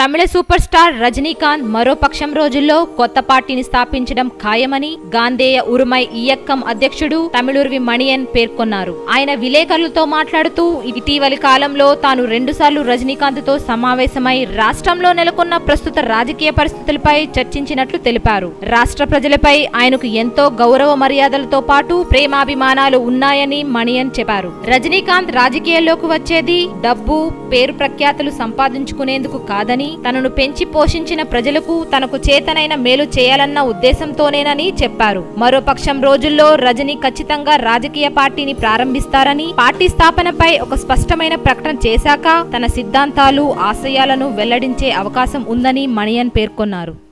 తమిళ super star Rajinikanth మరో పక్షం రోజుల్లో కొత్త పార్టీని స్థాపించడం ఖాయమని గాంధేయ ఉరుమై ఇయక్కం అధ్యక్షుడు తమిళుర్వి మణియన్ పేర్కొన్నారు ఆయన విలేకరులతో మాట్లాడుతూ ఇటీవలి కాలంలో తాను రెండుసార్లు రజనీకాంత్ తో సమావేశమై రాష్ట్రంలో నెలకొన్న ప్రస్తుత రాజకీయ పరిస్థితులపై చర్చించినట్లు తెలిపారు రాష్ట్ర ప్రజలపై ఆయనకు ఎంతో గౌరవ మర్యాదలతో పాటు ప్రేమాభిమానాలు ఉన్నాయని మణియన్ చెప్పారు రజనీకాంత్ రాజకీయాల్లోకి వచ్చేది డబ్బు పేరు ప్రఖ్యాతులు సంపాదించుకునేందుకు కాదని తనను పెంచి పోషించిన ప్రజలకు తనకు చేతనైన మేలు చేయాలన్న ఉద్దేశంతోనేనని చెప్పారు మరో పక్షం రోజుల్లో రజనీ ఖచ్చితంగా రాజకీయ పార్టీని ప్రారంభిస్తారని పార్టీ స్థాపనపై ఒక స్పష్టమైన ప్రకటన చేశాక తన సిద్ధాంతాలు ఆశయాలను వెల్లడించే అవకాశం ఉందని మణియన్ పేర్కొన్నారు